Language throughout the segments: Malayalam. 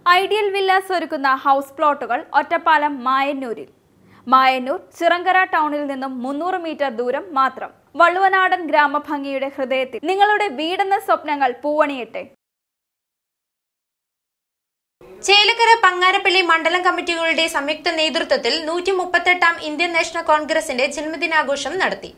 ഐഡിയൽ വില്ലാസ് ഒരുക്കുന്ന ഹൗസ് പ്ലോട്ടുകൾ ഒറ്റപ്പാലം മായന്നൂരിൽ മായന്നൂർ ചിറങ്കര ടൗണിൽ നിന്നും മുന്നൂറ് മീറ്റർ ദൂരം മാത്രം വള്ളുവനാടൻ ഗ്രാമഭംഗിയുടെ ഹൃദയത്തിൽ നിങ്ങളുടെ വീടെന്ന സ്വപ്നങ്ങൾ പൂവണിയട്ടെ ചേലക്കര പങ്ങാരപ്പള്ളി മണ്ഡലം കമ്മിറ്റികളുടെ സംയുക്ത നേതൃത്വത്തിൽ നൂറ്റി മുപ്പത്തെട്ടാം ഇന്ത്യൻ നാഷണൽ കോൺഗ്രസിന്റെ ജന്മദിനാഘോഷം നടത്തി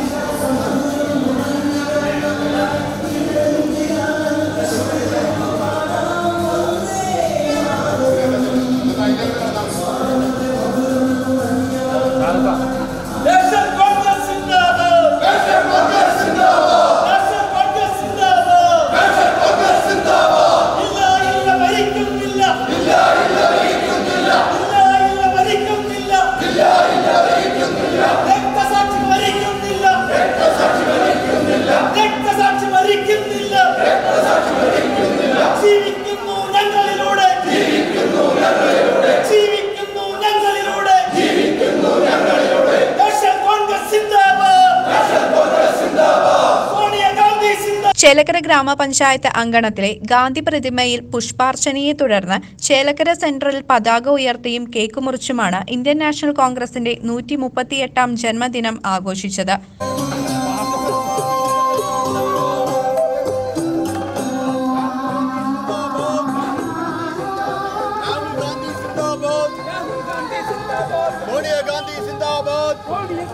National Congress Zindabad! National Congress Zindabad! National Congress Zindabad! National Congress Zindabad! ഇല്ല ഇല്ല മരിക്കുന്നില്ല ഇല്ല ഇല്ല മരിക്കുന്നില്ല ഇല്ല ഇല്ല മരിക്കുന്നില്ല ഇല്ല ഇല്ല മരിക്കുന്നില്ല രക്തസാക്ഷി മരിക്കുന്നില്ല രക്തസാക്ഷി മരിക്കുന്നില്ല രക്തസാക്ഷി മരിക്കുന്നില്ല രക്തസാക്ഷി മരിക്കുന്നില്ല ജീവിക്കുന്നു ഞങ്ങളിലൂടെ ജീവിക്കുന്നു ഞങ്ങളിലൂടെ ജീവിക്കുന്നു ഞങ്ങളിലൂടെ ജീവിക്കുന്നു ഞങ്ങളിലൂടെ നാഷണൽ കോൺഗ്രസ് സിന്ദാബാദ് നാഷണൽ കോൺഗ്രസ് സിന്ദാബാദ് സോണിയാഗാന്ധി സിന്ദാബാദ് ചേലക്കര ഗ്രാമപഞ്ചായത്ത് അങ്കണത്തിലെ ഗാന്ധി പ്രതിമയിൽ പുഷ്പാർച്ചനയെ തുടർന്ന് ചേലക്കര സെൻട്രലിൽ പതാക ഉയർത്തിയും കേക്ക് മുറിച്ചുമാണ് ഇന്ത്യൻ നാഷണൽ കോൺഗ്രസിന്റെ നൂറ്റി മുപ്പത്തിയെട്ടാം ജന്മദിനം ആഘോഷിച്ചത് രാഹുൽ ഗാന്ധി സിന്ദാബാദ് സോണിയ ഗാന്ധി സിന്ദാബാദ്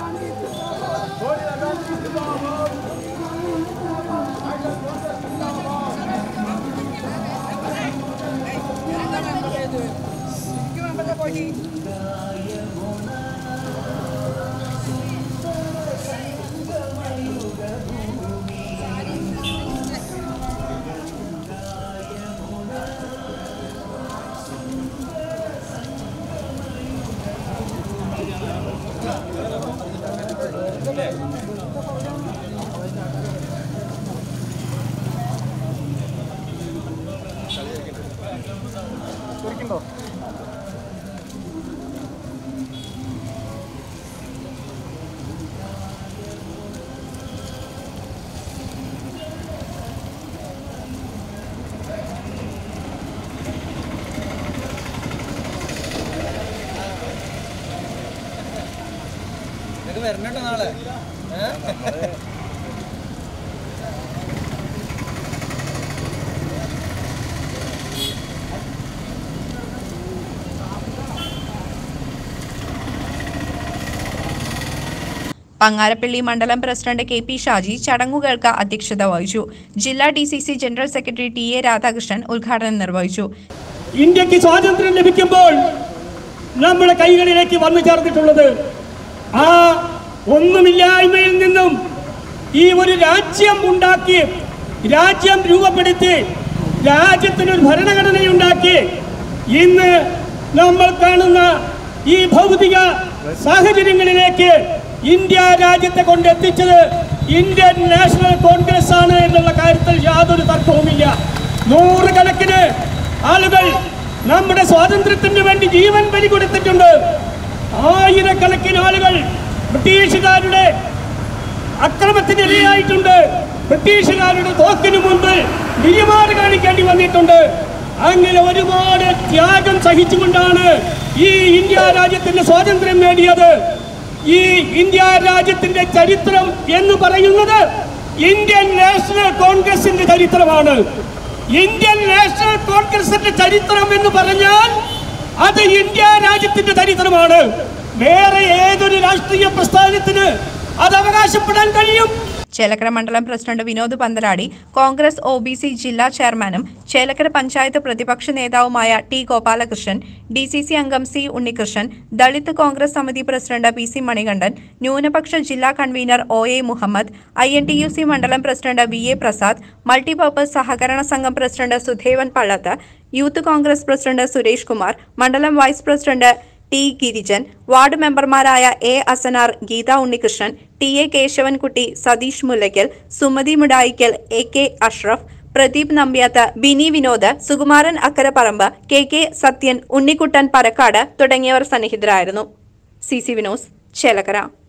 പങ്ങാരപ്പള്ളി മണ്ഡലം പ്രസിഡന്റ് കെ പി ഷാജി ചടങ്ങുകൾക്ക് അധ്യക്ഷത വഹിച്ചു ജില്ലാ D C C general secretary T A Radhakrishnan ഉദ്ഘാടനം നിർവഹിച്ചു ഇന്ത്യക്ക് സ്വാതന്ത്ര്യം ലഭിക്കുമ്പോൾ നമ്മുടെ കൈകളിലേക്ക് വന്നു ചേർന്നിട്ടുള്ളത് ആ ഒന്നുമില്ലായ്മയിൽ നിന്നും ഈ ഒരു രാജ്യം ഉണ്ടാക്കി രാജ്യം രൂപപ്പെടുത്തി രാജ്യത്തിനൊരു ഭരണഘടനയുണ്ടാക്കി ഇന്ന് നമ്മൾ കാണുന്ന ഈ ഭൗതിക സാഹചര്യങ്ങളിലേക്ക് ഇന്ത്യ രാജ്യത്തെ കൊണ്ടെത്തിച്ചത് ഇന്ത്യൻ നാഷണൽ കോൺഗ്രസ് ആണ് എന്നുള്ള കാര്യത്തിൽ യാതൊരു തർക്കവുമില്ല നൂറുകണക്കിന് ആളുകൾ നമ്മുടെ സ്വാതന്ത്ര്യത്തിന് വേണ്ടി ജീവൻ ബലി കൊടുത്തിട്ടുണ്ട് ആയിരക്കണക്കിന് ആളുകൾ ബ്രിട്ടീഷുകാരുടെ അക്രമത്തിന് ഇരയായിട്ടുണ്ട് ബ്രിട്ടീഷുകാരുടെ തോക്കിന് മുൻപ് നിലപാട് കാണിക്കേണ്ടി വന്നിട്ടുണ്ട് അങ്ങനെ ഒരുപാട് ത്യാഗം സഹിച്ചുകൊണ്ടാണ് ഈ ഇന്ത്യ രാജ്യത്തിന്റെ സ്വാതന്ത്ര്യം നേടിയത് ഈ ഇന്ത്യ രാജ്യത്തിന്റെ ചരിത്രം എന്ന് പറയുന്നത് ഇന്ത്യൻ നാഷണൽ കോൺഗ്രസിന്റെ ചരിത്രമാണ് ഇന്ത്യൻ നാഷണൽ കോൺഗ്രസിന്റെ ചരിത്രം എന്ന് പറഞ്ഞാൽ അത് ഇന്ത്യ രാജ്യത്തിന്റെ ചരിത്രമാണ് വേറെ ഏതൊരു രാഷ്ട്രീയ പ്രസ്ഥാനത്തിന് അത് അവകാശപ്പെടാൻ കഴിയും ചേലക്കര മണ്ഡലം president Vinod Panthaladi Congress O B C ജില്ലാ ചെയർമാനും ചേലക്കര പഞ്ചായത്ത് പ്രതിപക്ഷ നേതാവുമായ T Gopalakrishnan D C C അംഗം സി ഉണ്ണികൃഷ്ണൻ ദളിത് കോൺഗ്രസ് സമിതി പ്രസിഡന്റ് പി സി മണികണ്ഠൻ ന്യൂനപക്ഷ ജില്ലാ convener O A Muhammad I N T U C മണ്ഡലം president V A Prasad multipurpose സഹകരണ സംഘം president Sudhevan Pallath youth Congress president Suresh Kumar മണ്ഡലം vice president T Girijan ward മെമ്പർമാരായ A Asanar Geetha Unnikrishnan T A Keshavankutty Satheesh Mullakkal Sumathi Mudayikkal A K Ashraf Pradeep Nambyath Bini Vinod Sukumaran Akkaraparambu K K Sathyan Unnikuttan Parakkad തുടങ്ങിയവർ സന്നിഹിതരായിരുന്നു സി സി വിനോസ് ചേലക്കര